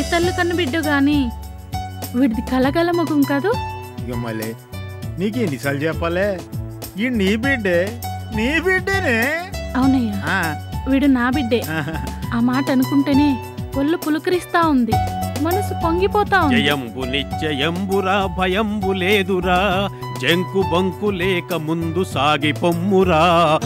తల్లి కన్ను బిడ్డ గాని వీడిది కలగల ముఖం కాదు ఇక మళ్ళీ నీకు ఎన్నిసార్లు చెప్పాలే ఈ నీ బిడ్డే నీ బిడ్డేనే అవునయ్యా ఆ, వీడు నా బిడ్డే ఆహా. ఆ మాట అనుకుంటేనే ఒళ్ళు పులుకరిస్తా ఉంది మనసు పొంగిపోతా ఉంది జయంబు నిశ్చయంబురా భయంబు లేదురా జంకు బంకు లేక ముందు సాగి పొమ్మురా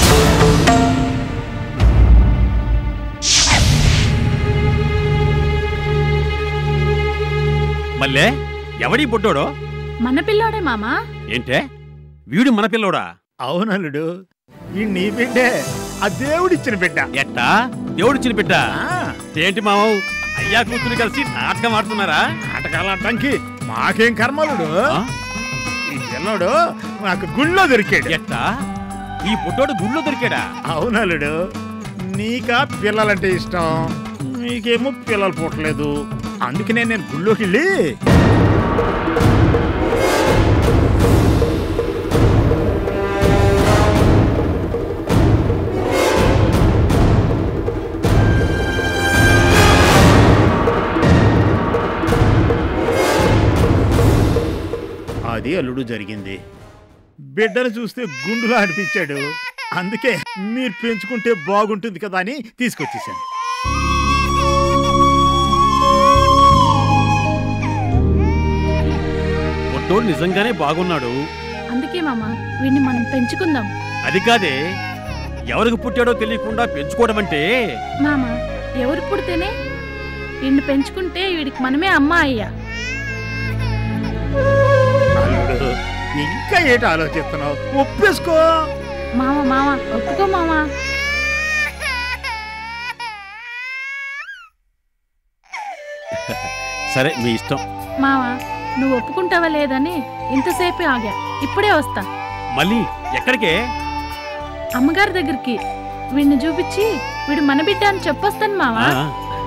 మల్లే ఎవడి బుడ్డోడో మన పిల్లోడే మామా ఏంటే వీడు మన పిల్లోడా అవునల్లుడు ఈ నీ బిడ్డే ఆ దేవుడిచ్చిన బిడ్డ ఎట్టా దేవుడిచ్చిన బిడ్డ ఆ, ఏంటి మావు అయ్యా కూతురు కలిసి నాటకం ఆడుతున్నారా ఆటకాలంటానికి మాకేం కర్మలుడు ఆ? ఈ పిల్లడు నాకు గుళ్ళో దొరికాడు ఎట్టా ఈ బుడ్డోడు గుళ్ళో దొరికాడా అవునల్లుడు నీకా పిల్లలంటే ఇష్టం నీకేమో పిల్లలు పుట్టలేదు అందుకనే నేను గుళ్ళోకి వెళ్ళి అది అల్లుడు జరిగింది బిడ్డను చూస్తే గుండులా అనిపించాడు అందుకే మీరు పెంచుకుంటే బాగుంటుంది కదా అని తీసుకొచ్చేసాను బుడ్డోడు నిజంగానే బాగున్నాడు అందుకే మామ వీడిని మనం పెంచుకుందాం అది కాదే ఎవరికి పుట్టాడో తెలియకుండా పెంచుకోవడం అంటే మామ ఎవరు పుడితేనే వీడిని పెంచుకుంటే వీడికి మనమే అమ్మ అయ్యా అల్లుడు ఇంకా ఏంటి ఆలోచిస్తున్నావు ఒప్పేసుకో మామ మామ ఒప్పుకో మామ సరే మీ ఇష్టం మామ నువ్వు ఒప్పుకుంటావా లేదని ఇంతసేపే ఆగా ఇప్పుడే వస్తా మళ్ళీ ఎక్కడికే అమ్మగారి దగ్గరికి వీడిని చూపించి వీడు మన బిడ్డ అని చెప్పొస్తాను మావా ఆ,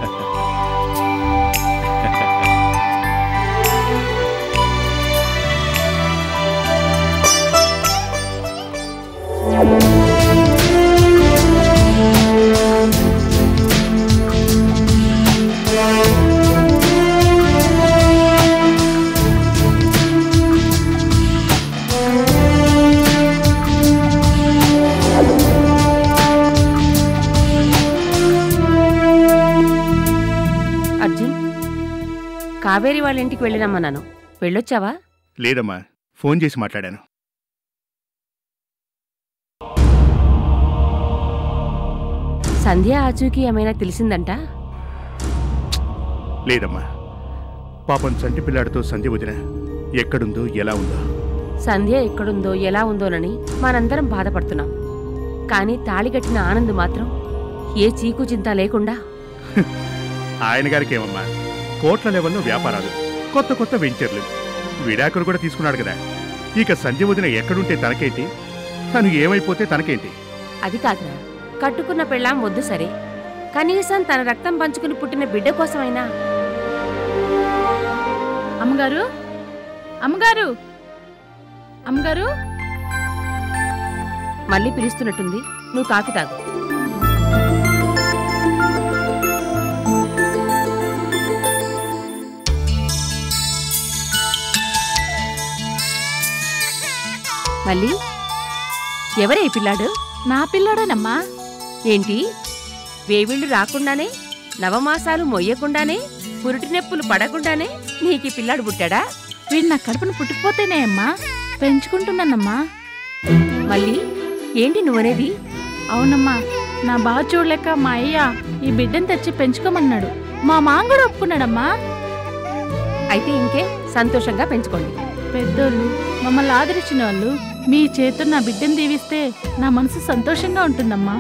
అర్జున్ కావేరి వాళ్ళ ఇంటికి వెళ్ళినమ్మన్నాను వెళ్ళొచ్చావా లేదమ్మా ఫోన్ చేసి మాట్లాడాను సంధ్య ఆచూకీ ఏమైనా తెలిసిందంట లేదమ్మా పాపం చంటి పిల్లాడితో సంధ్య వదిన ఎక్కడుందో ఎలా ఉందో సంధ్య ఎక్కడుందో ఎలా ఉందోనని మనందరం బాధపడుతున్నాం కానీ తాళిగట్టిన ఆనంద్ మాత్రం ఏ చీకు చింత లేకుండా ఆయన గారికి ఏమమ్మా కోట్ల లెవెల్లో వ్యాపారాలు కొత్త కొత్త వెంచర్లు విడాకులు కూడా తీసుకున్నాడు కదా ఇక సంధ్య వదిన ఎక్కడుంటే తనకేంటి తను ఏమైపోతే తనకేంటి అది కాదురా కట్టుకున్న పెళ్ళాం వద్దు సరే కనీసం తన రక్తం పంచుకుని పుట్టిన బిడ్డ కోసమైనా అమ్మగారు అమ్మగారు అమ్మగారు మళ్ళీ పిలుస్తున్నట్టుంది నువ్వు కాఫీ తాగు మళ్ళీ ఎవరే ఈ పిల్లాడు నా పిల్లోడేనమ్మా ఏంటి వేవిళ్ళు రాకుండానే నవమాసాలు మొయ్యకుండానే పురిటి నొప్పులు పడకుండానే నీకు ఈ పిల్లాడు పుట్టాడా వీడు నా కడుపును పుట్టుకుపోతేనే అమ్మా పెంచుకుంటున్నానమ్మా మళ్ళీ ఏంటి నువ్వనేది అవునమ్మా నా బావ చూడలేక మా అయ్య ఈ బిడ్డను తెచ్చి పెంచుకోమన్నాడు మా మాంగడు ఒప్పుకున్నాడమ్మా అయితే ఇంకే సంతోషంగా పెంచుకోండి పెద్దోళ్ళు మమ్మల్ని ఆదరించిన వాళ్ళు మీ చేతులు నా బిడ్డను దీవిస్తే నా మనసు సంతోషంగా ఉంటుందమ్మా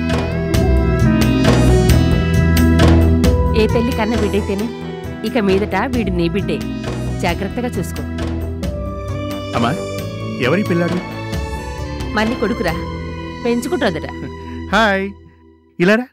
ఏ తల్లి కన్న బిడ్డైతేనే ఇక మీదట వీడు నీ బిడ్డే జాగ్రత్తగా చూసుకో అమ్మా ఎవరి పిల్లాడు మళ్ళీ కొడుకురా పెంచుకుంటోదట హాయ్ ఇలారా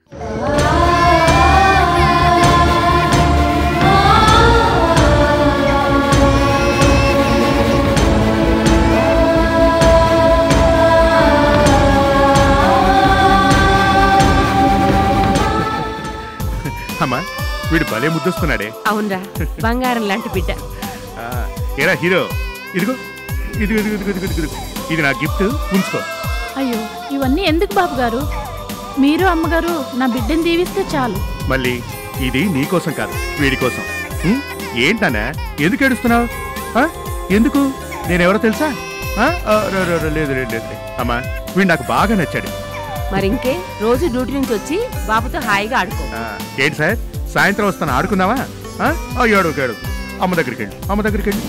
అమ్మా వీడు భలే ముద్దొస్తున్నాడే అవునరా బంగారం లాంటి బిడ్డ ఆ, ఏరా హీరో ఇదిగో ఇదిగో ఇదిగో ఇదిగో ఇదిగో ఇదిగో ఇది నా గిఫ్ట్ ఉంచుకో అయ్యో ఇవన్నీ ఎందుకు బాబు గారు మీరు అమ్మగారు నా బిడ్డని దీవిస్తే చాలు మళ్ళీ ఇది నీకోసం కాదు వీడి కోసం ఉం? ఏంటన్నా ఎందుకు ఏడుస్తున్నావు ఆ? ఎందుకు నేనెవరో తెలుసా ఆ? ఆ, ర- ర- ర- లేదు లేదు లేదు అమ్మా వీడు నాకు బాగా నచ్చాడు మరింకే రోజు డ్యూటీ నుంచి వచ్చి బాబుతో హాయిగా ఆడుకో ఆ, ఏంటి సార్ సాయంత్రం వస్తాను ఆడుకుందామా ఆ? ఆ, ఏడు ఏడు అమ్మ దగ్గరికి వెళ్ళి అమ్మ దగ్గరికి వెళ్ళి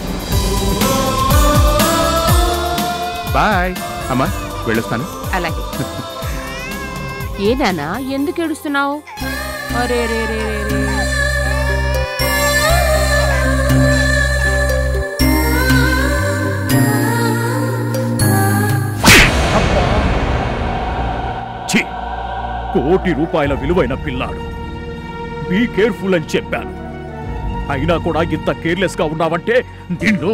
బాయ్ అమ్మా వెళ్ళొస్తాను అలాగే ఏ నానా ఎందుకు ఏడుస్తున్నావు అరే రే రే రే రే. ఛీ కోటి రూపాయల విలువైన పిల్లాడు బీ కేర్ఫుల్ అని చెప్పాను అయినా కూడా ఇంత కేర్లెస్ గా ఉన్నావంటే నిన్ను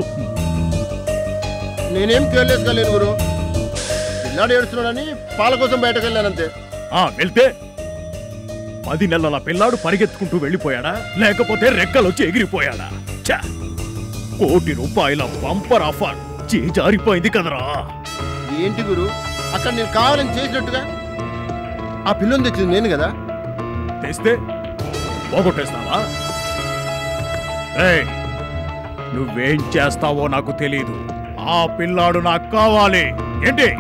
నేనేం కేర్లెస్ గా లేను గురు పిల్లాడు ఏడుస్తున్నాడని పాల కోసం బయటకు వెళ్ళానంతే ఆ వెళ్తే పది నెలల పిల్లాడు పరిగెత్తుకుంటూ వెళ్ళిపోయాడా లేకపోతే రెక్కలొచ్చి ఎగిరిపోయాడా ఛ! కోటి రూపాయల బంపర్ ఆఫర్ చేజారిపోయింది కదరా ఏంటి గురు అక్కడ నేను కావాలని చేసినట్టుగా ఆ పిల్లని తెచ్చింది నేను కదా తెస్తే పోగొట్టేస్తావా ఏయ్, నువ్వేం చేస్తావో నాకు తెలీదు ఆ పిల్లాడు నాకు కావాలి ఏంటి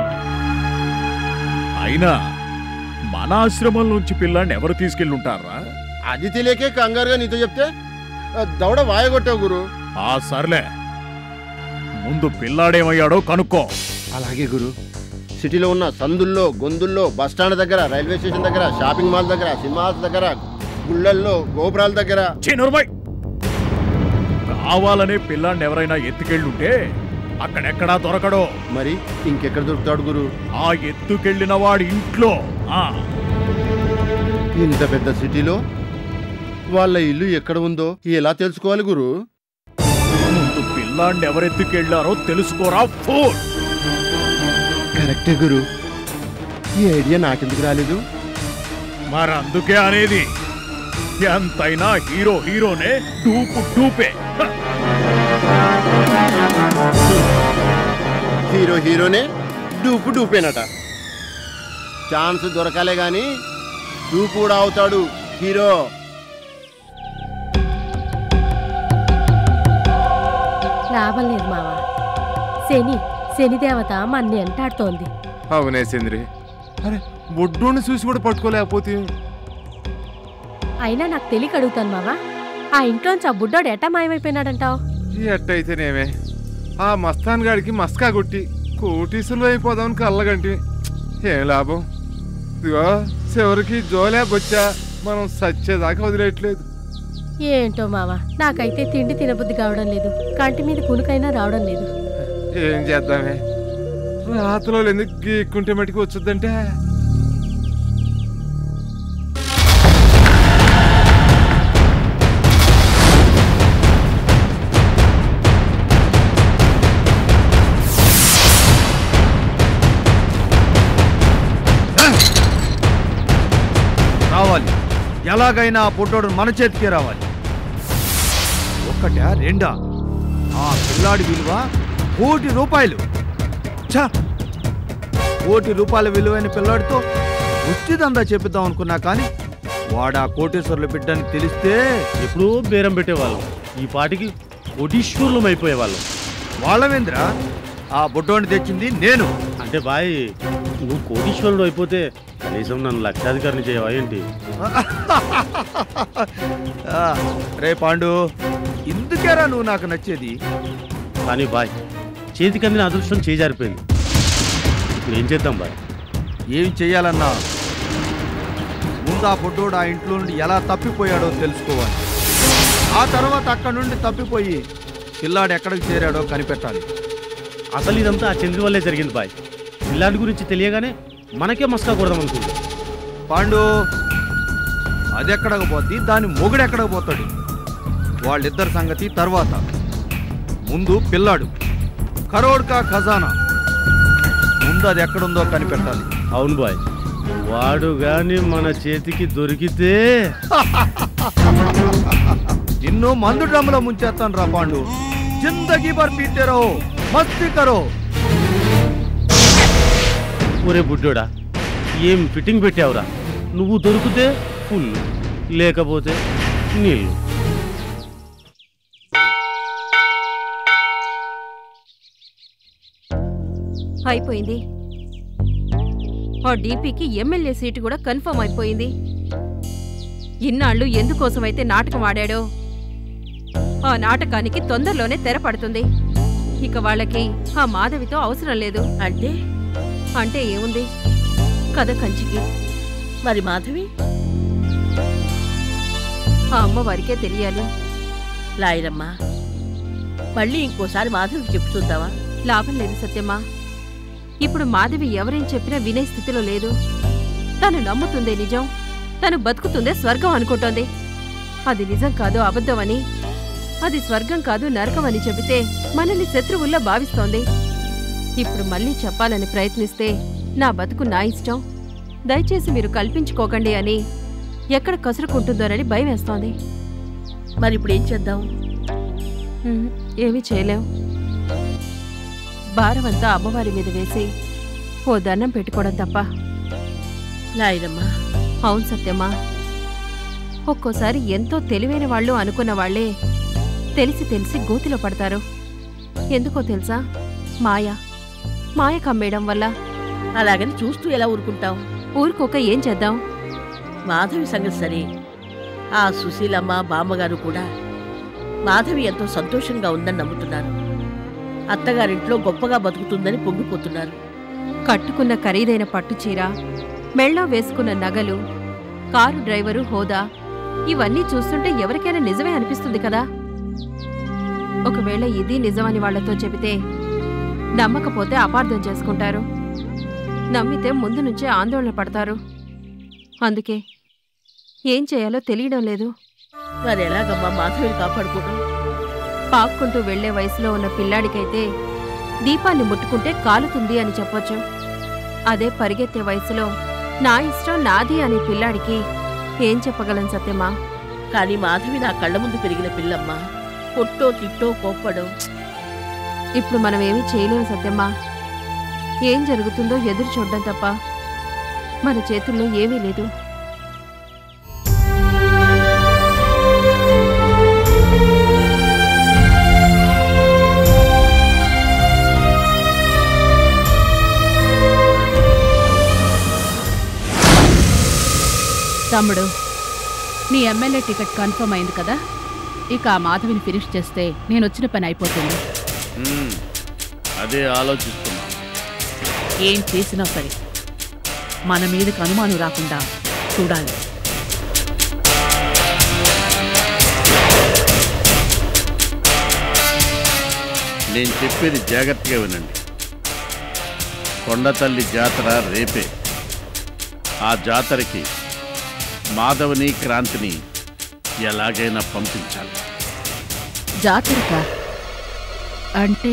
అయినా మన ఆశ్రమం నుంచి పిల్లాడిని ఎవరు తీసుకెళ్ళుంటారా అది తెలియకే కంగారుగా నీతో చెప్తే ఆ, దవడ వాయగొట్టావు గురు ఆ సర్లే ముందు పిల్లాడేమయ్యాడో కనుక్కో అలాగే గురు సిటీలో ఉన్న సందుల్లో గొందుల్లో బస్ స్టాండ్ దగ్గర రైల్వే స్టేషన్ దగ్గర షాపింగ్ మాల్ దగ్గర సినిమా హాల్స్ దగ్గర గుళ్ళల్లో గోపురాల దగ్గర చిన్నరుమై కావాలనే పిల్లాడిని ఎవరైనా ఎత్తుకెళ్ళుంటే అక్కడెక్కడా దొరకడో మరి ఇంకెక్కడ దొరుకుతాడు గురు ఆ ఎత్తుకెళ్ళిన వాడి ఇంట్లో ఆ ఇంత పెద్ద సిటీలో వాళ్ళ ఇల్లు ఎక్కడ ఉందో ఎలా తెలుసుకోవాలి గురు ముందు పిల్లాడిని ఎవరెత్తుకెళ్లారో తెలుసుకోరా ఫోన్ కరెక్టే గురు ఈ ఐడియా నాకెందుకు రాలేదు మరందుకే అనేది ఎంతైనా హీరో హీరోనే డూపు డూపే హ! హీరో హీరోనే డూపు డూపేనట ఛాన్స్ దొరకాలే గాని డూపు కూడా అవుతాడు హీరో లాభం లేదు మావా శని శనిదేవత మన్ని అంటాడుతోంది అవునే చంద్రి అరే బొడ్డోని చూసి కూడా పట్టుకోలేకపోతే అయినా నాకు తెలియక అడుగుతాను మావా ఆ ఇంట్లోంచి ఆ బుడ్డోడు ఎట్టా మాయమైపోయినాడంటావు ఎట్టయితేనేమే ఆ మస్తాన్ గాడికి మస్కా కొట్టి కోటీసులు అయిపోదామని కళ్ళగంటి ఏం లాభం ఇదిగో చివరికి జోలే బొచ్చా మనం సచ్చేదాకా వదిలేయట్లేదు ఏంటో మావా నాకైతే తిండి తినబుద్ధి కావడం లేదు కంటి మీద కునుకైనా రావడం లేదు ఏం చేద్దామే రాత్రిలో ఎందుకు గీక్కుంటే మటుకు వచ్చొద్దంటే రావాలి ఎలాగైనా ఆ పుట్టోడు మన చేతికే రావాలి ఒక్కటా రెండా ఆ పిల్లాడి విలువ కోటి రూపాయలు ఛ! కోటి రూపాయల విలువైన పిల్లాడితో ఉచితందా చెప్పిద్దాం అనుకున్నా కానీ వాడు ఆ కోటేశ్వర్లు బిడ్డని తెలిస్తే ఎప్పుడూ బేరం పెట్టేవాళ్ళం ఈ పాటికి కోటీశ్వరులం అయిపోయేవాళ్ళం వాళ్ళవేంద్ర ఆ బుడ్డోని తెచ్చింది నేను అంటే బాయ్ నువ్వు కోటీశ్వరుడు అయిపోతే కనీసం నన్ను లక్షాధికారిని చేయవా ఏంటి ఆ, రే పాండు ఇందుకేరా నువ్వు నాకు నచ్చేది కానీ బాయ్ చేతికి అందిన అదృష్టం చేజారిపోయింది ఇప్పుడు ఏం చేద్దాం బాయ్ ఏం చెయ్యాలన్నా ముందు ఆ బుడ్డోడు ఆ ఇంట్లో నుండి ఎలా తప్పిపోయాడో తెలుసుకోవాలి ఆ తర్వాత అక్కడి నుండి తప్పిపోయి పిల్లాడు ఎక్కడికి చేరాడో కనిపెట్టాలి అసలు ఇదంతా ఆ చంద్రి వల్లే జరిగింది బాయ్ పిల్లాడి గురించి తెలియగానే మనకే మస్కా కొడదాం అనుకుంది పాండు అది ఎక్కడికి పోద్ది దాని మొగుడు ఎక్కడికి పోతాడు వాళ్ళిద్దరి సంగతి తర్వాత ముందు పిల్లాడు కరోడ్కా ఖజానా ముందు అది ఎక్కడుందో కనిపెట్టాలి అవును బాయ్ వాడు గాని మన చేతికి దొరికితే నిన్ను మందు డ్రమ్ములో ముంచేస్తాను రా పాండు జిందగీ భర్ పీతే రహో మస్తీ కరో ఒరే బుడ్డోడా ఏం ఫిట్టింగ్ పెట్టావురా నువ్వు దొరికితే ఫుల్ లేకపోతే నీళ్ళు అయిపోయింది ఆ డీపీకి ఎమ్మెల్యే సీటు కూడా కన్ఫర్మ్ అయిపోయింది ఇన్నాళ్ళు ఎందుకోసమైతే నాటకం ఆడాడో ఆ నాటకానికి తొందరలోనే తెర పడుతుంది ఇక వాళ్ళకి ఆ మాధవితో అవసరం లేదు అంటే అంటే ఏముంది కథ కంచికి మరి మాధవి ఆ అమ్మవారికే తెలియాలి లాయరమ్మా మళ్ళీ ఇంకోసారి మాధవికి చెప్పు చూద్దామా లాభం లేదు సత్యమ్మా ఇప్పుడు మాధవి ఎవరేం చెప్పినా వినే స్థితిలో లేదు తను నమ్ముతుందే నిజం తను బతుకుతుందే స్వర్గం అనుకుంటోంది అది నిజం కాదు అబద్ధమని అది స్వర్గం కాదు నరకం అని చెబితే మనల్ని శత్రువుల్లో భావిస్తోంది ఇప్పుడు మళ్ళీ చెప్పాలని ప్రయత్నిస్తే నా బతుకు నా ఇష్టం దయచేసి మీరు కల్పించుకోకండి అని ఎక్కడ కసురుకుంటుందోనని భయం వేస్తోంది మరి ఇప్పుడు ఏం చేద్దాం ఉమ్, ఏమీ చేయలేం భారమంతా అమ్మవారి మీద వేసి ఓ దండం పెట్టుకోవడం తప్ప లాయరమ్మా అవును సత్యమ్మా ఒక్కోసారి ఎంతో తెలివైన వాళ్ళు అనుకున్న వాళ్లే తెలిసి తెలిసి గోతిలో పడతారు ఎందుకో తెలుసా మాయ మాయ కమ్మేయడం వల్ల అలాగని చూస్తూ ఎలా ఊరుకుంటాం ఊరుకోక ఏం చేద్దాం మాధవి సంగతి సరే ఆ సుశీలమ్మ బామ్మగారు కూడా మాధవి ఎంతో సంతోషంగా ఉందని నమ్ముతున్నారు అత్తగారింట్లో గొప్పగా బతుకుతుందని పొంగిపోతున్నారు కట్టుకున్న ఖరీదైన పట్టుచీర మెళ్ళో వేసుకున్న నగలు కారు డ్రైవరు హోదా ఇవన్నీ చూస్తుంటే ఎవరికైనా నిజమే అనిపిస్తుంది కదా ఒకవేళ ఇది నిజమని వాళ్లతో చెబితే నమ్మకపోతే అపార్థం చేసుకుంటారు నమ్మితే ముందు నుంచే ఆందోళన పడతారు అందుకే ఏం చేయాలో తెలియడం లేదు మరి ఎలాగమ్మా మాధవిని కాపాడుకోవడం పాక్కుంటూ వెళ్లే వయసులో ఉన్న పిల్లాడికైతే దీపాన్ని ముట్టుకుంటే కాలుతుంది అని చెప్పొచ్చు అదే పరిగెత్తే వయసులో నా ఇష్టం నాది అనే పిల్లాడికి ఏం చెప్పగలను సత్యమా కానీ మాధవి నా కళ్ళ ముందు పెరిగిన పిల్లమ్మ కొట్టో తిట్టో కోప్పడం ఇప్పుడు మనం ఏమీ చేయలేము సత్యమ్మా ఏం జరుగుతుందో ఎదురు చూడడం తప్ప మన చేతుల్లో ఏమీ లేదు తమ్ముడు నీ ఎమ్మెల్యే టికెట్ కన్ఫర్మ్ అయింది కదా ఇక ఆ మాధవిని ఫినిష్ చేస్తే నేను వచ్చిన పని అయిపోతుంది మ్మ్. అదే ఆలోచిస్తున్నా ఏం చేసినా సరే మన మీదకి అనుమానం రాకుండా చూడాలి నేను చెప్పేది జాగ్రత్తగా వినండి కొండతల్లి జాతర రేపే ఆ జాతరకి మాధవని క్రాంతిని ఎలాగైనా పంపించాలి జాతరక అంటే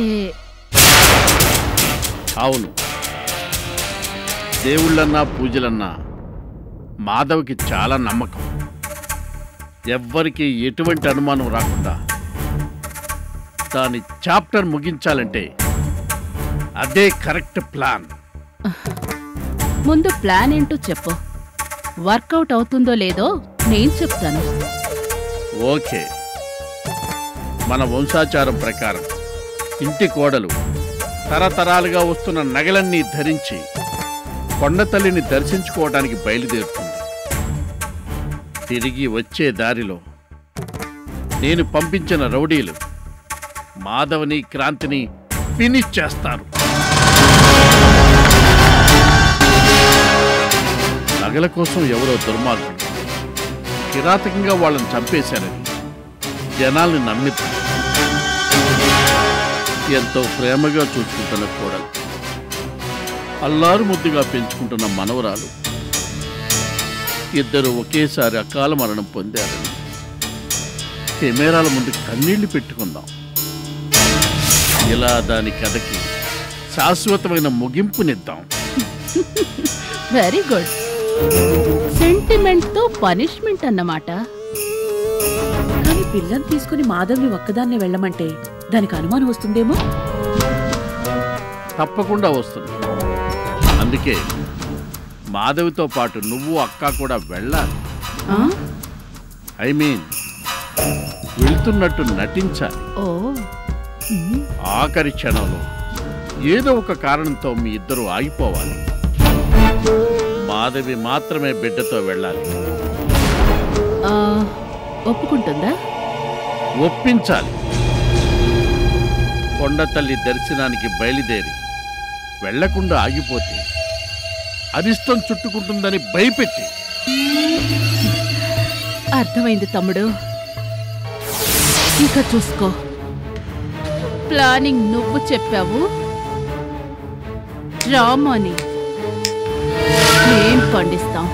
అవును దేవుళ్ళన్నా పూజలన్నా మాధవ్కి చాలా నమ్మకం ఎవ్వరికి ఎటువంటి అనుమానం రాకుండా దాని చాప్టర్ ముగించాలంటే అదే కరెక్ట్ ప్లాన్ ముందు ప్లాన్ ఏంటో చెప్పు వర్కౌట్ అవుతుందో లేదో నేను చెప్తాను ఓకే మన వంశాచారం ప్రకారం ఇంటి కోడలు తరతరాలుగా వస్తున్న నగలన్నీ ధరించి కొండతల్లిని దర్శించుకోవడానికి బయలుదేరుతుంది తిరిగి వచ్చే దారిలో నేను పంపించిన రౌడీలు మాధవని క్రాంతిని ఫినిష్ చేస్తారు నగల కోసం ఎవరో దుర్మార్గుడు కిరాతకంగా వాళ్ళని చంపేశారని జనాల్ని నమ్మిద్దాం ఎంతో ప్రేమగా చూసుకుంటున్న కోడలు అల్లారు ముద్దుగా పెంచుకుంటున్న మనవరాలు ఇద్దరు ఒకేసారి అకాల మరణం పొందారని కెమెరాల ముందు కన్నీళ్లు పెట్టుకుందాం ఇలా దాని కథకి శాశ్వతమైన ముగింపునిద్దాం వెరీ గుడ్ సెంటిమెంట్ తో పనిష్మెంట్ అన్నమాట పిల్లని తీసుకుని మాధవ్ని ఒక్కదాన్నే వెళ్ళమంటే దానికి అనుమానం వస్తుందేమో తప్పకుండా వస్తుంది అందుకే మాధవితో పాటు నువ్వు అక్క కూడా వెళ్ళాలి ఆ? ఐ మీన్ వెళ్తున్నట్టు నటించాలి ఓ ఉమ్. ఆఖరి క్షణంలో ఏదో ఒక కారణంతో మీ ఇద్దరు ఆగిపోవాలి మాధవి మాత్రమే బిడ్డతో వెళ్ళాలి ఆ, ఒప్పుకుంటుందా ఒప్పించాలి కొండతల్లి దర్శనానికి బయలుదేరి వెళ్లకుండా ఆగిపోతే అరిష్టం చుట్టుకుంటుందని భయపెట్టి అర్థమైంది తమ్ముడు ఇక చూసుకో ప్లానింగ్ నువ్వు చెప్పావు డ్రామాని ఏం పండిస్తాం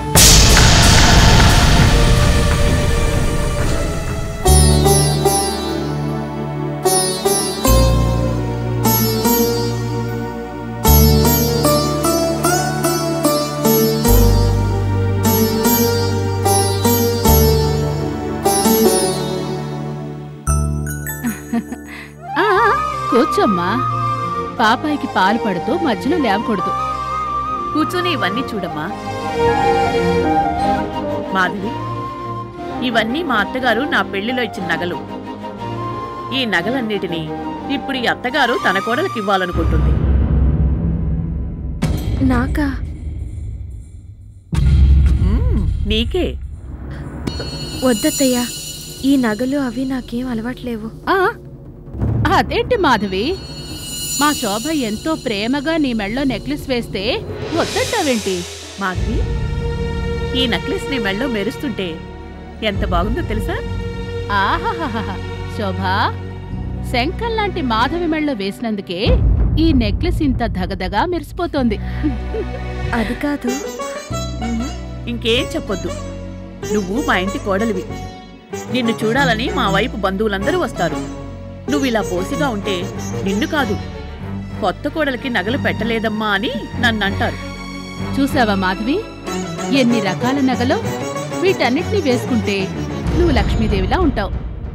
ఆ, కూర్చోమ్మా పాపాయికి పాలు పడుతూ మధ్యలో లేవకూడదు కూర్చొని ఇవన్నీ చూడమ్మా మాధవి ఇవన్నీ మా అత్తగారు నా పెళ్లిలో ఇచ్చిన నగలు ఈ నగలన్నిటినీ ఇప్పుడు ఈ అత్తగారు తన కోడలికి ఇవ్వాలనుకుంటుంది నాకా మ్మ్, నీకే వద్దత్తయ్యా ఈ నగలు అవి నాకేం అలవాట్లేవు ఆ, అదేంటి మాధవి మా శోభ ఎంతో ప్రేమగా నీ మెళ్ళో నెక్లెస్ వేస్తే వద్దంటావేంటి మాధవి ఈ నెక్లెస్ నీ మెళ్ళో మెరుస్తుంటే ఎంత బాగుందో తెలుసా ఆహాహాహా శోభ శంఖం లాంటి మాధవి మెళ్ళో వేసినందుకే ఈ నెక్లెస్ ఇంత ధగధగా మెరిసిపోతోంది అది కాదు మ్మ్, ఇంకేం చెప్పొద్దు నువ్వు మా ఇంటి కోడలివి నిన్ను చూడాలని మా వైపు బంధువులందరూ వస్తారు నువ్వు ఇలా బోసిగా ఉంటే నిన్ను కాదు కొత్త కోడలికి నగలు పెట్టలేదమ్మా అని నన్ను అంటారు చూసావా మాధవి ఎన్ని రకాల నగలో వీటన్నిటినీ వేసుకుంటే నువ్వు లక్ష్మీదేవిలా ఉంటావు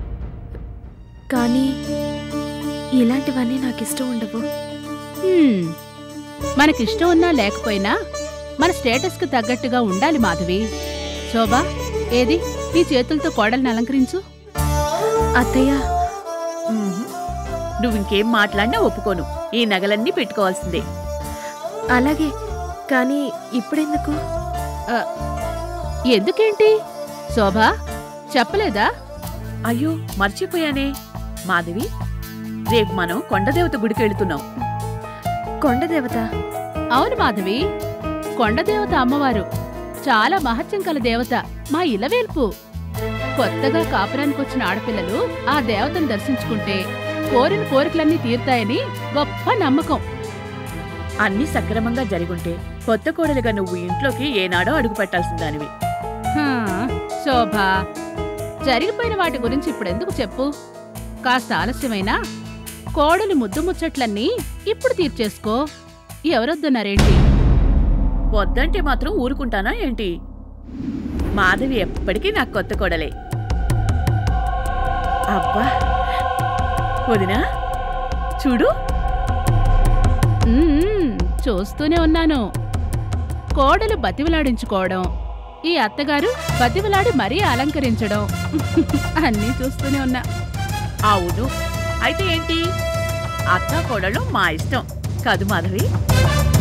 కానీ ఇలాంటివన్నీ నాకు ఇష్టం ఉండవు హ్మ్. మనకిష్టం ఉన్నా లేకపోయినా మన స్టేటస్కి తగ్గట్టుగా ఉండాలి మాధవి శోభా ఏది నీ చేతులతో కోడల్ని అలంకరించు అత్తయ్య మ్మ్. నువ్వు ఇంకేం మాట్లాడినా ఒప్పుకోను ఈ నగలన్నీ పెట్టుకోవాల్సిందే అలాగే కానీ ఇప్పుడెందుకు ఆ, ఎందుకేంటి శోభా చెప్పలేదా అయ్యో మర్చిపోయానే మాధవి రేపు మనం కొండదేవత గుడికి వెళుతున్నాం కొండదేవత అవును మాధవి కొండదేవత అమ్మవారు చాలా మహత్యం కల దేవత మా ఇలవేల్పు కొత్తగా కాపురానికి వచ్చిన ఆడపిల్లలు ఆ దేవతను దర్శించుకుంటే కోరిన కోరికలన్నీ తీరుతాయని గొప్ప నమ్మకం అన్ని సక్రమంగా జరుగుంటే కొత్త కోడలుగా నువ్వు ఇంట్లోకి ఏనాడో అడుగు పెట్టాల్సిందానివి హా, శోభ జరిగిపోయిన వాటి గురించి ఇప్పుడెందుకు చెప్పు కాస్త ఆలస్యమైనా కోడలి ముద్దు ముచ్చట్లన్నీ ఇప్పుడు తీర్చేసుకో ఎవరొద్దన్నారేంటి వద్దంటే మాత్రం ఊరుకుంటానా ఏంటి మాధవి ఎప్పటికీ నాకు కొత్త కోడలే అబ్బా వదినా చూడు మ్మ్, చూస్తూనే ఉన్నాను కోడలు బతివలాడించుకోవడం ఈ అత్తగారు బతివలాడి మరీ అలంకరించడం అన్నీ చూస్తూనే ఉన్నా అవును అయితే ఏంటి అత్త కోడలు మా ఇష్టం కాదు మాధవి